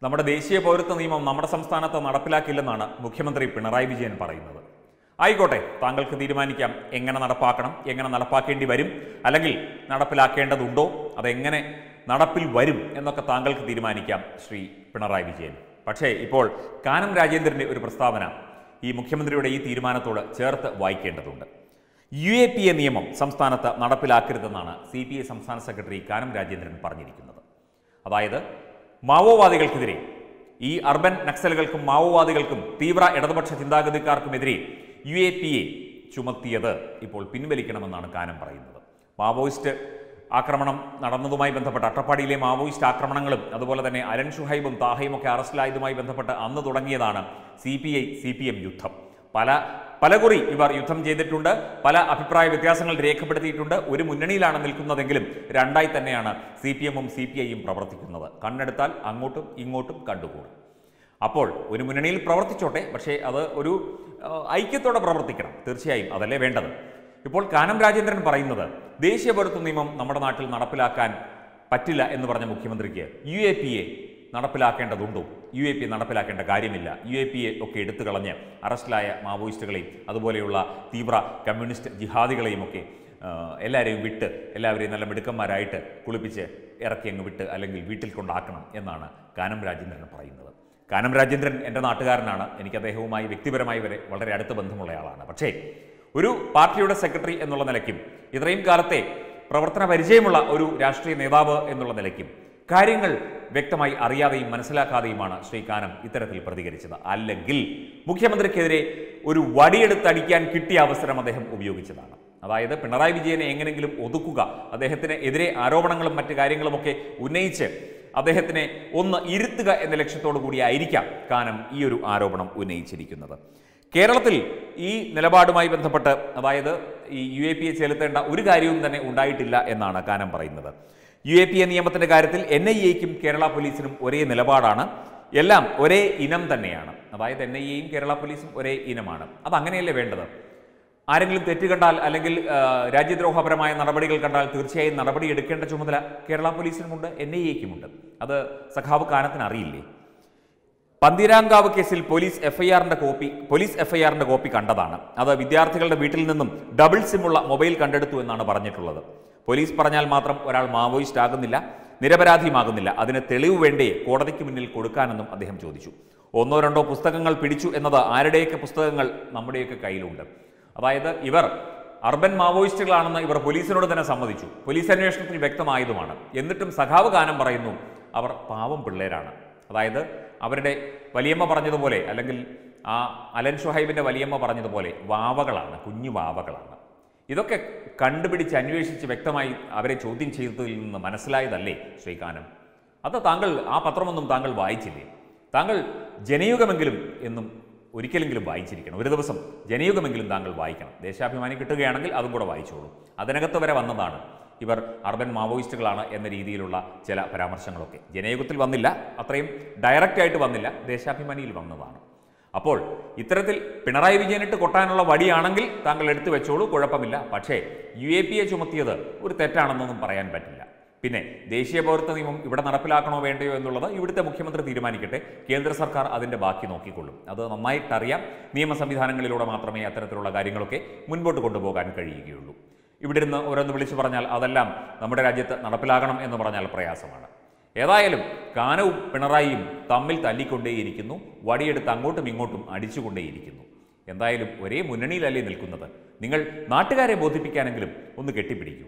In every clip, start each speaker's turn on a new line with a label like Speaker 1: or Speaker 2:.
Speaker 1: നമ്മുടെ ദേശീയ പൗരത്വ നിയമം നമ്മുടെ സംസ്ഥാനത്ത് നടപ്പിലാക്കില്ലെന്നാണ് മുഖ്യമന്ത്രി പിണറായി വിജയൻ പറയുന്നത് ആയിക്കോട്ടെ താങ്കൾക്ക് തീരുമാനിക്കാം എങ്ങനെ നടപ്പാക്കണം എങ്ങനെ നടപ്പാക്കേണ്ടി വരും അല്ലെങ്കിൽ നടപ്പിലാക്കേണ്ടതുണ്ടോ അതെങ്ങനെ നടപ്പിൽ വരും എന്നൊക്കെ താങ്കൾക്ക് തീരുമാനിക്കാം ശ്രീ പിണറായി വിജയൻ പക്ഷേ ഇപ്പോൾ കാനം രാജേന്ദ്രന്റെ ഒരു പ്രസ്താവന ഈ മുഖ്യമന്ത്രിയുടെ ഈ തീരുമാനത്തോട് ചേർത്ത് വായിക്കേണ്ടതുണ്ട് യു എ പി എ നിയമം സംസ്ഥാനത്ത് നടപ്പിലാക്കരുതെന്നാണ് സി പി ഐ സംസ്ഥാന സെക്രട്ടറി കാനം രാജേന്ദ്രൻ പറഞ്ഞിരിക്കുന്നത് അതായത് മാവോവാദികൾക്കെതിരെ ഈ അർബൻ നക്സലുകൾക്കും മാവോവാദികൾക്കും തീവ്ര ഇടതുപക്ഷ ചിന്താഗതിക്കാർക്കുമെതിരെ യു എ പി എ ചുമത്തിയത് ഇപ്പോൾ പിൻവലിക്കണമെന്നാണ് കാനം പറയുന്നത് മാവോയിസ്റ്റ് ആക്രമണം നടന്നതുമായി ബന്ധപ്പെട്ട് അട്ടപ്പാടിയിലെ മാവോയിസ്റ്റ് ആക്രമണങ്ങളും അതുപോലെ തന്നെ അലൻ ഷുഹൈബും താഹയും ഒക്കെ അറസ്റ്റിലായതുമായി ബന്ധപ്പെട്ട് അന്ന് തുടങ്ങിയതാണ് C P I C P M യുദ്ധം പല പലകുറി ഇവർ യുദ്ധം ചെയ്തിട്ടുണ്ട് പല അഭിപ്രായ വ്യത്യാസങ്ങൾ രേഖപ്പെടുത്തിയിട്ടുണ്ട് ഒരു മുന്നണിയിലാണ് നിൽക്കുന്നതെങ്കിലും രണ്ടായി തന്നെയാണ് സി പി എമ്മും സി പി ഐയും പ്രവർത്തിക്കുന്നത് കണ്ണെടുത്താൽ അങ്ങോട്ടും ഇങ്ങോട്ടും കണ്ടുകൂടും അപ്പോൾ ഒരു മുന്നണിയിൽ പ്രവർത്തിച്ചോട്ടെ പക്ഷേ അത് ഒരു ആ, ഐക്യത്തോടെ പ്രവർത്തിക്കണം തീർച്ചയായും അതല്ലേ വേണ്ടത് ഇപ്പോൾ കാനം രാജേന്ദ്രൻ പറയുന്നത് ദേശീയ പൗരത്വ നിയമം നമ്മുടെ നാട്ടിൽ നടപ്പിലാക്കാൻ പറ്റില്ല എന്ന് പറഞ്ഞ മുഖ്യമന്ത്രിക്ക് യു എ പി എ നടപ്പിലാക്കേണ്ടതുണ്ടോ യു എ പി എ നടപ്പിലാക്കേണ്ട കാര്യമില്ല യു എ പി എ ഒക്കെ എടുത്തു കളഞ്ഞ് അറസ്റ്റിലായ മാവോയിസ്റ്റുകളെയും അതുപോലെയുള്ള തീവ്ര കമ്മ്യൂണിസ്റ്റ് ജിഹാദികളെയും ഒക്കെ ആ, എല്ലാവരെയും വിട്ട് എല്ലാവരെയും നല്ല മിടുക്കന്മാരായിട്ട് കുളിപ്പിച്ച് ഇറക്കി അങ്ങ് വിട്ട് അല്ലെങ്കിൽ വീട്ടിൽ കൊണ്ടാക്കണം എന്നാണ് കാനം രാജേന്ദ്രൻ പറയുന്നത് കാനം രാജേന്ദ്രൻ എൻ്റെ നാട്ടുകാരനാണ് എനിക്ക് അദ്ദേഹവുമായി വ്യക്തിപരമായി വരെ വളരെ അടുത്ത ബന്ധമുള്ളയാളാണ് പക്ഷേ ഒരു പാർട്ടിയുടെ സെക്രട്ടറി എന്നുള്ള നിലയ്ക്കും ഇത്രയും കാലത്തെ പ്രവർത്തന പരിചയമുള്ള ഒരു രാഷ്ട്രീയ നേതാവ് എന്നുള്ള നിലയ്ക്കും കാര്യങ്ങൾ വ്യക്തമായി അറിയാതെയും മനസ്സിലാക്കാതെയുമാണ് ശ്രീ കാനം ഇത്തരത്തിൽ പ്രതികരിച്ചത് അല്ലെങ്കിൽ മുഖ്യമന്ത്രിക്കെതിരെ ഒരു വടിയെടുത്തടിക്കാൻ കിട്ടിയ അവസരം അദ്ദേഹം ഉപയോഗിച്ചതാണ് അതായത് പിണറായി വിജയനെ എങ്ങനെങ്കിലും ഒതുക്കുക അദ്ദേഹത്തിന് എതിരെ ആരോപണങ്ങളും മറ്റു കാര്യങ്ങളുമൊക്കെ ഉന്നയിച്ച് അദ്ദേഹത്തിനെ ഒന്ന് ഇരുത്തുക എന്ന ലക്ഷ്യത്തോടു കൂടിയായിരിക്കാം കാനം ഈ ഒരു ആരോപണം ഉന്നയിച്ചിരിക്കുന്നത് കേരളത്തിൽ ഈ നിലപാടുമായി ബന്ധപ്പെട്ട് അതായത് ഈ യു എ പി എ ചെലുത്തേണ്ട ഒരു കാര്യവും തന്നെ ഉണ്ടായിട്ടില്ല എന്നാണ് കാനം പറയുന്നത് യു എ പി എ നിയമത്തിന്റെ കാര്യത്തിൽ എൻ ഐ എക്കും കേരള പോലീസിനും ഒരേ നിലപാടാണ് എല്ലാം ഒരേ ഇനം തന്നെയാണ് അതായത് എൻ ഐ എയും കേരള പോലീസും ഒരേ ഇനമാണ് അത് അങ്ങനെയല്ലേ വേണ്ടത് ആരെങ്കിലും തെറ്റ് കണ്ടാൽ അല്ലെങ്കിൽ ആ, രാജ്യദ്രോഹപരമായ നടപടികൾ കണ്ടാൽ തീർച്ചയായും നടപടി എടുക്കേണ്ട ചുമതല കേരള പോലീസിനുമുണ്ട് എൻ ഐ എക്കുമുണ്ട് അത് സഖാവ് കാനത്തിന് അറിയില്ലേ പന്തീരാങ്കാവ് കേസിൽ പോലീസ് എഫ്ഐആറിന്റെ കോപ്പി പോലീസ് എഫ്ഐആറിന്റെ കോപ്പി കണ്ടതാണ് അത് വിദ്യാർത്ഥികളുടെ വീട്ടിൽ നിന്നും ഡബിൾ സിമുള്ള മൊബൈൽ കണ്ടെടുത്തു എന്നാണ് പറഞ്ഞിട്ടുള്ളത് പോലീസ് പറഞ്ഞാൽ മാത്രം ഒരാൾ മാവോയിസ്റ്റ് ആകുന്നില്ല നിരപരാധിയുമാകുന്നില്ല അതിന് തെളിവ് വേണ്ടേ കോടതിക്ക് മുന്നിൽ കൊടുക്കാനെന്നും അദ്ദേഹം ചോദിച്ചു ഒന്നോ രണ്ടോ പുസ്തകങ്ങൾ പിടിച്ചു എന്നത് ആരുടെയൊക്കെ പുസ്തകങ്ങൾ നമ്മുടെയൊക്കെ കയ്യിലുണ്ട് അതായത് ഇവർ അർബൻ മാവോയിസ്റ്റുകളാണെന്ന് ഇവർ പോലീസിനോട് തന്നെ സമ്മതിച്ചു പോലീസ് അന്വേഷണത്തിൽ വ്യക്തമായതുമാണ് എന്നിട്ടും സഖാവ് ഗാനം പറയുന്നു അവർ പാവം പിള്ളേരാണ് അതായത് അവരുടെ വലിയമ്മ പറഞ്ഞതുപോലെ അല്ലെങ്കിൽ ആ അലൻ ഷുഹൈബിന്റെ വലിയമ്മ പറഞ്ഞതുപോലെ വാവകളാണ് കുഞ്ഞു വാവകളാണ് ഇതൊക്കെ കണ്ടുപിടിച്ച് അന്വേഷിച്ച് വ്യക്തമായി അവരെ ചോദ്യം ചെയ്തതിൽ നിന്ന് മനസ്സിലായതല്ലേ ശ്രീകാനം അത് താങ്കൾ ആ പത്രമൊന്നും താങ്കൾ വായിച്ചില്ലേ താങ്കൾ ജനയുഗമെങ്കിലും എന്നും ഒരിക്കലെങ്കിലും വായിച്ചിരിക്കണം ഒരു ദിവസം ജനയുഗമെങ്കിലും താങ്കൾ വായിക്കണം ദേശാഭിമാനി കിട്ടുകയാണെങ്കിൽ അതും കൂടെ വായിച്ചോളൂ അതിനകത്ത് വരെ വന്നതാണ് ഇവർ അർബൻ മാവോയിസ്റ്റുകളാണ് എന്ന രീതിയിലുള്ള ചില പരാമർശങ്ങളൊക്കെ ജനയുഗത്തിൽ വന്നില്ല അത്രയും ഡയറക്റ്റ് ആയിട്ട് വന്നില്ല ദേശാഭിമാനിയിൽ വന്നതാണ് അപ്പോൾ ഇത്തരത്തിൽ പിണറായി വിജയനിട്ട് കൊട്ടാനുള്ള വടിയാണെങ്കിൽ താങ്കൾ എടുത്തു വെച്ചോളൂ കുഴപ്പമില്ല പക്ഷേ യു എ പി എ ചുമത്തിയത് ഒരു തെറ്റാണെന്നൊന്നും പറയാൻ പറ്റില്ല പിന്നെ ദേശീയ പൗരത്വ നിയമം ഇവിടെ നടപ്പിലാക്കണോ വേണ്ടയോ എന്നുള്ളത് ഇവിടുത്തെ മുഖ്യമന്ത്രി തീരുമാനിക്കട്ടെ കേന്ദ്ര സർക്കാർ അതിന്റെ ബാക്കി നോക്കിക്കൊള്ളും അത് നന്നായിട്ടറിയാം നിയമ സംവിധാനങ്ങളിലൂടെ മാത്രമേ അത്തരത്തിലുള്ള കാര്യങ്ങളൊക്കെ മുൻപോട്ട് കൊണ്ടുപോകാൻ കഴിയുകയുള്ളൂ ഇവിടെ ഇരുന്ന് ഓരോന്ന് വിളിച്ചു പറഞ്ഞാൽ അതെല്ലാം നമ്മുടെ രാജ്യത്ത് നടപ്പിലാകണം എന്ന് പറഞ്ഞാൽ പ്രയാസമാണ് ഏതായാലും കാനവും പിണറായിയും തമ്മിൽ തല്ലിക്കൊണ്ടേയിരിക്കുന്നു വടിയെടുത്ത് അങ്ങോട്ടും ഇങ്ങോട്ടും അടിച്ചുകൊണ്ടേയിരിക്കുന്നു എന്തായാലും ഒരേ മുന്നണിയിലല്ലേ നിൽക്കുന്നത് നിങ്ങൾ നാട്ടുകാരെ ബോധിപ്പിക്കാനെങ്കിലും ഒന്ന് കെട്ടിപ്പിടിക്കൂ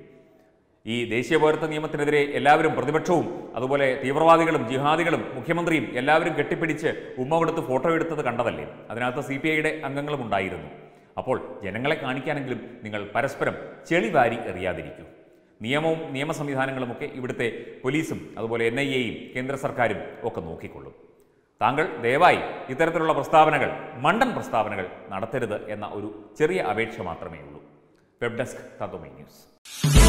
Speaker 1: ഈ ദേശീയ പൗരത്വ നിയമത്തിനെതിരെ എല്ലാവരും പ്രതിപക്ഷവും അതുപോലെ തീവ്രവാദികളും ജിഹാദികളും മുഖ്യമന്ത്രിയും എല്ലാവരും കെട്ടിപ്പിടിച്ച് ഉമ്മ കൊടുത്ത് ഫോട്ടോ എടുത്തത് കണ്ടതല്ലേ അതിനകത്ത് സി പി ഐയുടെ അംഗങ്ങളും ഉണ്ടായിരുന്നു അപ്പോൾ ജനങ്ങളെ കാണിക്കാനെങ്കിലും നിങ്ങൾ പരസ്പരം ചെളി വാരി എറിയാതിരിക്കൂ നിയമവും നിയമ സംവിധാനങ്ങളുമൊക്കെ ഇവിടുത്തെ പോലീസും അതുപോലെ എൻ ഐ എയും കേന്ദ്ര സർക്കാരും ഒക്കെ നോക്കിക്കൊള്ളും താങ്കൾ ദയവായി ഇത്തരത്തിലുള്ള പ്രസ്താവനകൾ മണ്ടൻ പ്രസ്താവനകൾ നടത്തരുത് എന്ന ഒരു ചെറിയ അപേക്ഷ മാത്രമേ ഉള്ളൂ വെബ് ഡെസ്ക് തത്വമേ ന്യൂസ്